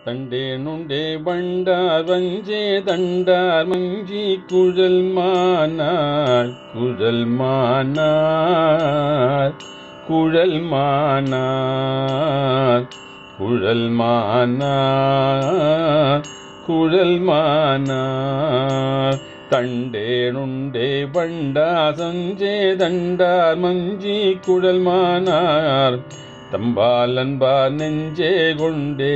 தண்டே நுண்டே வண்டார் வஞ்சே தண்டார் மஞ்சி குழல் மானார் குழல் மானார் குழல் மானார் குழல் மானார் குழல் மானார் தண்டே நுண்டே வண்டா சஞ்சே தண்டார் மஞ்சி குழல் மானார் தம்பாலன்பார் நெஞ்சே கொண்டே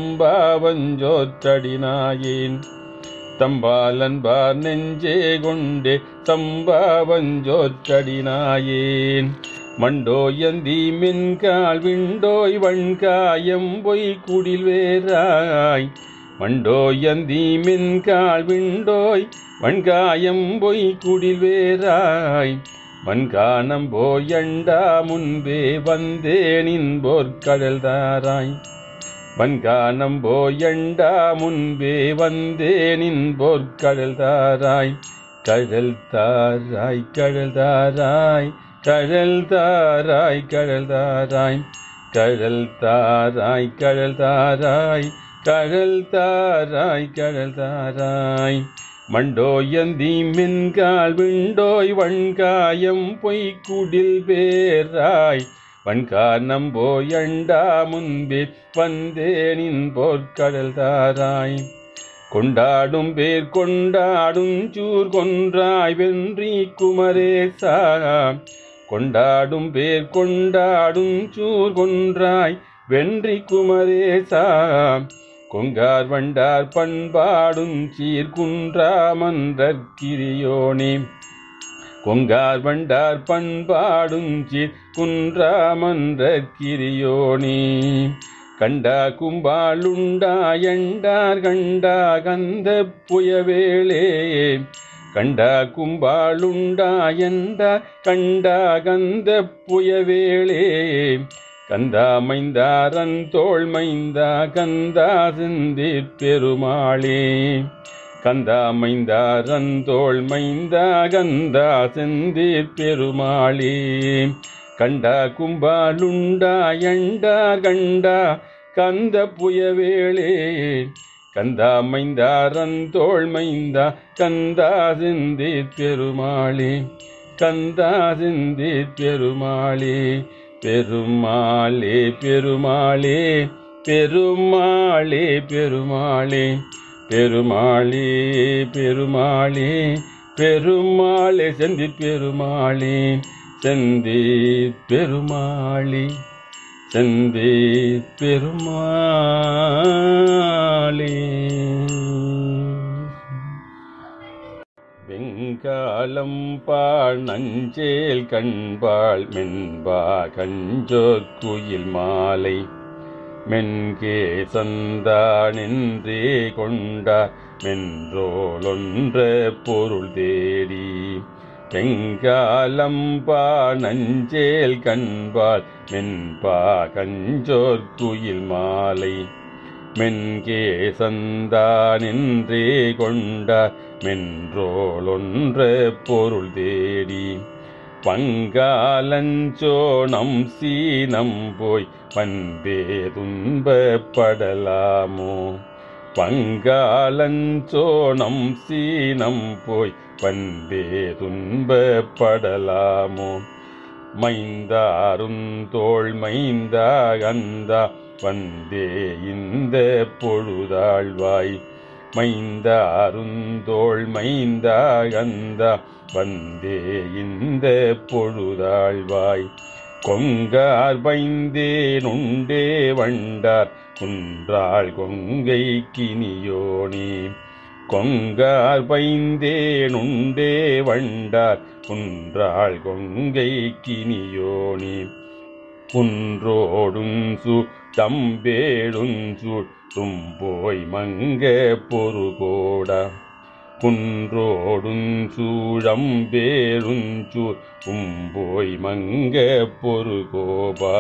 சம்பாவஞ்சோற்றடினாயேன் தம்பாலன்பார் நெஞ்சே கொண்டே சம்பாவஞ்சோற்றடினாயேன் மண்டோயந்தி மின்கால் விண்டோய் வண்காயம் பொய் குடில் வேறாய் மண்டோயந்தி மின்கால் விண்டோய் வண்காயம் பொய் குடில் வேறாய் மண்காணம் போயண்டா முன்பே வந்தேனின் போர்க்கடல் தாராய் வன்காணம் போயண்டா முன்பே வந்தேனின் போர்க்கடல் தாராய் கடல் தாராய் கடல் தாராய் கடல் தாராய் கடல் தாராய் கடல் தாராய் கடல் தாராய் கடல் தாராய் கடல் தாராய் மண்டோயந்தி மின்கால் விண்டோய் வண்காயம் பொய்க்குடில் பேராய் வன்கானம் போயண்டா முன்பே வந்தேனின் போர்க்கடல் தாராய் கொண்டாடும் பேர் கொண்டாடும் சூர் கொன்றாய் வென்றி குமரேசா கொண்டாடும் பேர் கொண்டாடும் சூர் கொன்றாய் வென்றி குமரேசா கொங்கார் வண்டார் பண்பாடும் சீர்குன்றா மன்றற்கிரியோனே கொங்கார் வண்டார் பண்பாடும் சீர்குன்றா மன்றற்கிரியோனே கண்டா கும்பாளுண்டா எண்டார் கண்டா கந்த புயவேளே கண்டா கும்பாளுண்டா எண்டா கண்டா கந்த புயவேளே கந்தா மைந்தாரன் தோள் மைந்தா கந்தா சிந்திற் பெருமாளே கந்தா மைந்தாரன் தோள் மைந்தா கந்தா சிந்திற் பெருமாளே கண்டா கும்பாலுண்டா எண்டா கண்டா கந்த புயவேளே கந்தா மைந்தாரன் தோள் மைந்தா கந்தா சிந்திற் பெருமாளே கந்தா சிந்திற் பெருமாளே பெருமாளே பெருமாளே பெருமாளே பெருமாளே பெருமாளே பெருமாளே பெருமாளே செந்தி பெருமாளே செந்தி பெருமாளே செந்தி பெருமாளே வெங்காலம் பாழ் நஞ்சேல் கண்பாள் மென்பா கஞ்சோர் குயில் மாலை மென்கே சந்தானின்றே கொண்டார் மென்றோலொன்ற பொருள் தேடி வெங்காலம் பா நஞ்சேல் கண்பாள் மென்பா கஞ்சோர் குயில் மாலை மென்கே சந்தானின்றே கொண்டார் மென்றோளொன்ற பொருள் தேடி பங்காலஞ்சோணம் சீனம் போய் பண்பே துன்பப்படலாமோ பங்காலஞ்சோணம் சீனம் போய் பண்பே துன்பப்படலாமோ மைந்தாரும் தோள் மைந்தா கந்தா வந்தே இந்த பொழுதாழ்வாய் மைந்தாருந்தோள் மைந்தா கந்தா வந்தே இந்த பொழுதாழ்வாய் கொங்கார் பைந்தேன் உண்டே வண்டார் குன்றாள் கொங்கை கினியோனே கொங்கார் பைந்தேன் உண்டே வண்டார் குன்றாள் கொங்கை கினியோனே குன்றோடுஞ்சு தம்பேடுஞ்சு தும்போய் மங்க பொறுகோடா குன்றோடுஞ்சூழம்பேருஞ்சு உம்போய் மங்க பொறுகோபா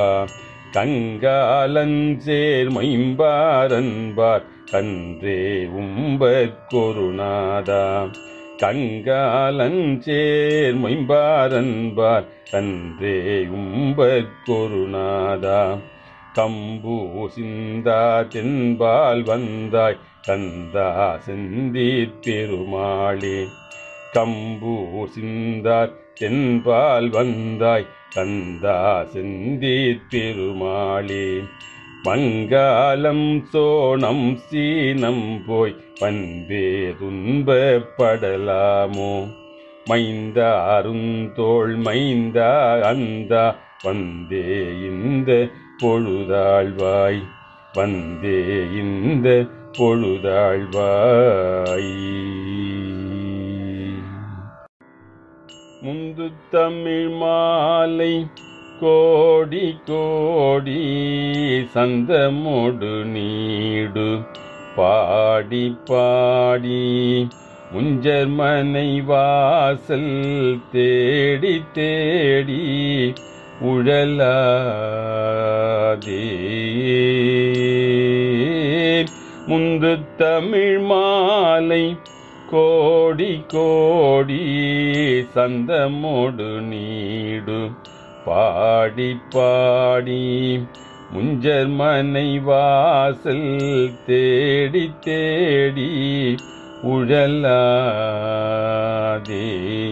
கங்காலஞ்சேர் மைம்பாரன்பார் கன்றே உம்பற்கொருநாதா கங்காலஞ்சேர் மொயம்பாரன்பார் கன்றே உம்பற்கொருநாதா கம்பு சிந்தா தென்பால் வந்தாய் கந்தா செந்தீர் பெருமாளே கம்பு சிந்தார் தென்பால் வந்தாய் கந்தா செந்தீர் பெருமாளே மங்காலம் சோனம் சீனம் போய் பண்பே துன்பப்படலாமோ மைந்தா அருந்தோள் மைந்தா அந்தா வந்தே இந்த பொழுதாழ்வாய் வந்தே இந்த பொழுதாழ்வாய் முந்து தமிழ் மாலை கோடி கோடி சந்தமோடு நீடு பாடி பாடி முஞ்சர்மனை வாசல் தேடி தேடி உழலாதே முந்து தமிழ் மாலை கோடி கோடி சந்தமோடு நீடு பாடி பாடி முஞ்சர்மனை வாசல் தேடி தேடி உழலாதே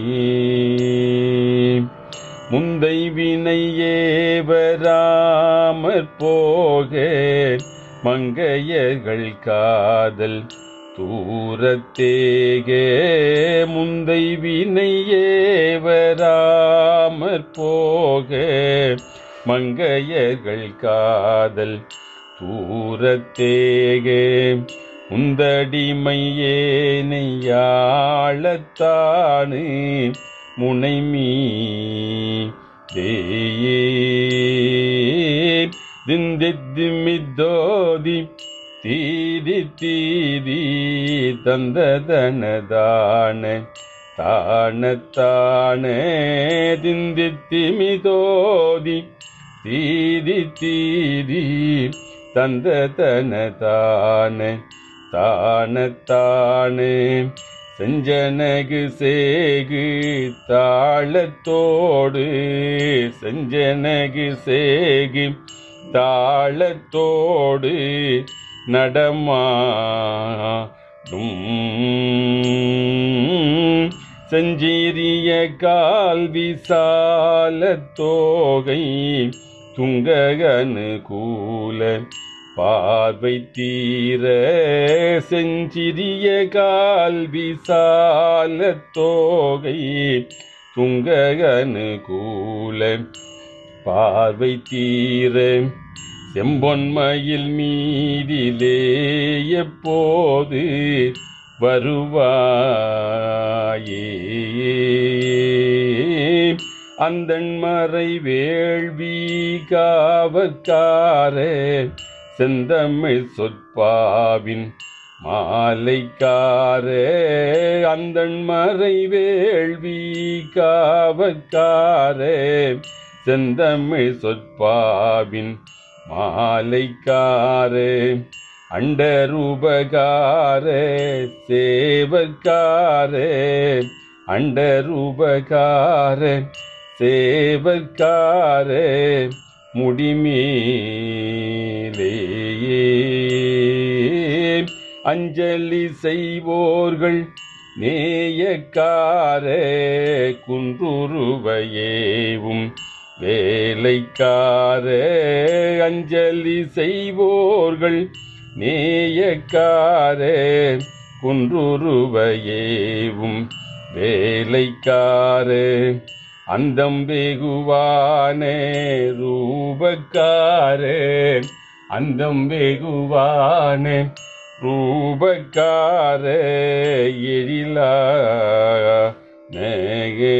முந்தை வினை ஏவராமற் போக மங்கையர்கள் காதல் தூரத்தேகே முந்தை வினை ஏவராமற் போக மங்கையர்கள் காதல் தூரத்தேகே உந்தடிமையேனையாளத்தானு முனைமீ தேயே திந்தித்திமித்தோதி தீதி தீதி தந்ததனதான தான தான திந்தித்திமிதோதி தீதி தீதி தந்ததனதான தான தான செஞ்சனகு சேகு தாளத்தோடு செஞ்சனகு சேகு தாளத்தோடு நடமாடும் செஞ்சீரிய கால் விசால தோகை துங்ககனுகூல பார்வை தீர செஞ்சிறிய கால் விசால தோகை துங்ககனுகூல பார்வை தீர செம்பொன்மையில் மீதிலே எப்போது வருவாயே அந்தன்மறை வேள்வி காவற்கார செந்தமிழ் சொற்பாவின் மாலைக்கார அந்தன்மறை வேள்வி காவற்கார செந்தமிழ் சொற்பாவின் மாலைக்கார அண்டரூபகார சேவக்கார அண்டரூபகார சேவக்கார முடிமேலேயே அஞ்சலி செய்வோர்கள் நேயக்கார குன்றுருவையேவும் வேலைக்கார அஞ்சலி செய்வோர்கள் நேயக்கார குன்றுருவையேவும் வேலைக்கார அந்தம் வெகுவானே ரூபக்காரே அந்தம் வெகுவானே ரூபக்காரே எழிலா மேகே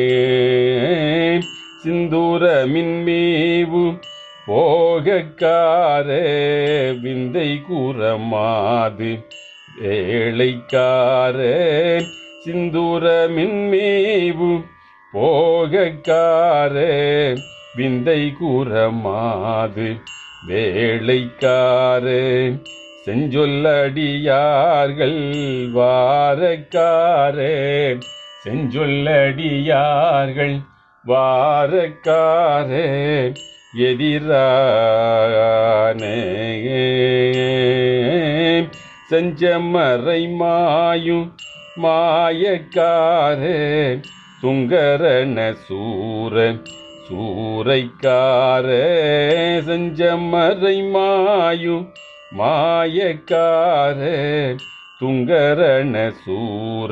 சிந்தூர மின்மேவு போகக்காரே விந்தை கூறமாது வேளைக்காரே சிந்தூர மின்மேவு போகக்காரே விந்தை கூறமாது வேளைக்காரே செஞ்சொல்லடியார்கள் வாரக்காரே செஞ்சொல்லடியார்கள் வாரக்காரே எதிரானே செஞ்சமறை மாயும் மாயக்காரே துங்கரண சூர சூறைக்காரே செஞ்சமறை மாயும் மாயக்காரே துங்கரண சூர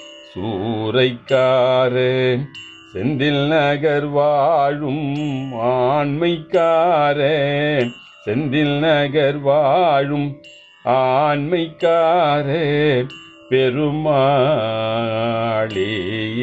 சூறைக்காரே செந்தில் நகர் வாழும் ஆண்மைக்காரே செந்தில் நகர் வாழும் ஆண்மைக்காரே பெருமாளே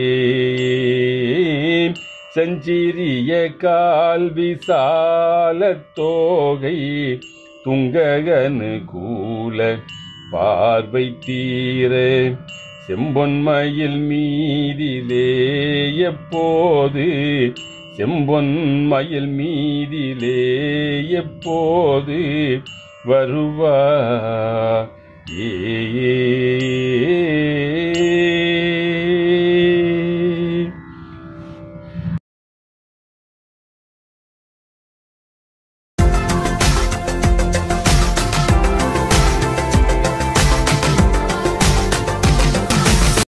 செஞ்சிறிய கால் விசால தோகை துங்ககனு கூல பார்வை தீரே செம்பொன்மயில் மீதிலே எப்போது செம்பொன்மயில் மீதிலே எப்போது வருவா ஏ